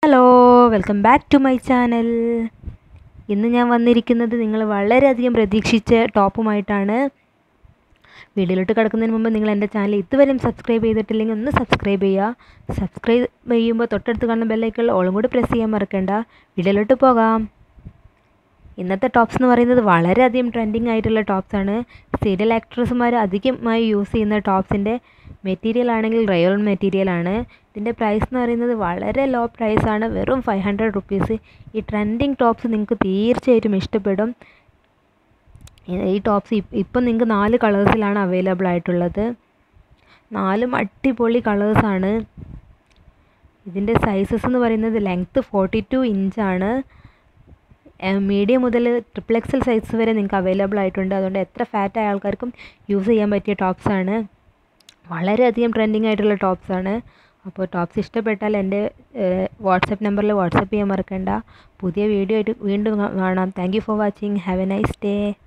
hello welcome back to my channel ഇന്ന് ഞാൻ വന്നിരിക്കുന്നത് നിങ്ങൾ വളരെയധികം പ്രതീക്ഷിച്ച ടോപ്പുമായിട്ടാണ് വീഡിയോയിലോട്ട് കിടക്കുന്നതിന് മുമ്പ് നിങ്ങൾ എൻ്റെ ചാനൽ ഇതുവരെയും സബ്സ്ക്രൈബ് ചെയ്തിട്ടില്ലെങ്കിൽ ഒന്ന് സബ്സ്ക്രൈബ് ചെയ്യുക സബ്സ്ക്രൈബ് ചെയ്യുമ്പോൾ തൊട്ടടുത്ത് കാണുന്ന ബെല്ലൈക്കൽ ഓളും കൂടി പ്രസ് ചെയ്യാൻ മറക്കണ്ട വീഡിയോയിലോട്ട് പോകാം ഇന്നത്തെ ടോപ്സ് എന്ന് പറയുന്നത് വളരെയധികം ട്രെൻഡിങ് ആയിട്ടുള്ള ടോപ്സാണ് സീരിയൽ ആക്ട്രസ്മാർ അധികമായി യൂസ് ചെയ്യുന്ന ടോപ്സിൻ്റെ മെറ്റീരിയൽ ആണെങ്കിൽ റയോൺ മെറ്റീരിയൽ ആണ് ഇതിൻ്റെ പ്രൈസ് എന്ന് പറയുന്നത് വളരെ ലോ പ്രൈസാണ് വെറും ഫൈവ് ഹൺഡ്രഡ് റുപ്പീസ് ഈ ട്രെൻഡിങ് ടോപ്സ് നിങ്ങൾക്ക് തീർച്ചയായിട്ടും ഇഷ്ടപ്പെടും ഈ ടോപ്സ് ഇപ്പം നിങ്ങൾക്ക് നാല് കളേഴ്സിലാണ് അവൈലബിൾ ആയിട്ടുള്ളത് നാലും അടിപൊളി കളേഴ്സാണ് ഇതിൻ്റെ സൈസസ് എന്ന് പറയുന്നത് ലെങ്ത്ത് ഫോർട്ടി ടു ഇഞ്ചാണ് മീഡിയം മുതൽ ട്രിപ്പിൾ എക്സൽ സൈസ് വരെ നിങ്ങൾക്ക് അവൈലബിൾ ആയിട്ടുണ്ട് അതുകൊണ്ട് എത്ര ഫാറ്റ് ആയ ആൾക്കാർക്കും യൂസ് ചെയ്യാൻ പറ്റിയ ടോപ്സാണ് വളരെയധികം ട്രെൻഡിങ് ആയിട്ടുള്ള ടോപ്സാണ് അപ്പോൾ ടോപ്സ് ഇഷ്ടപ്പെട്ടാൽ എൻ്റെ വാട്സപ്പ് നമ്പറിൽ വാട്സപ്പ് ചെയ്യാൻ മറക്കണ്ട പുതിയ വീഡിയോ ആയിട്ട് വീണ്ടും കാണാം thank you for watching have a nice day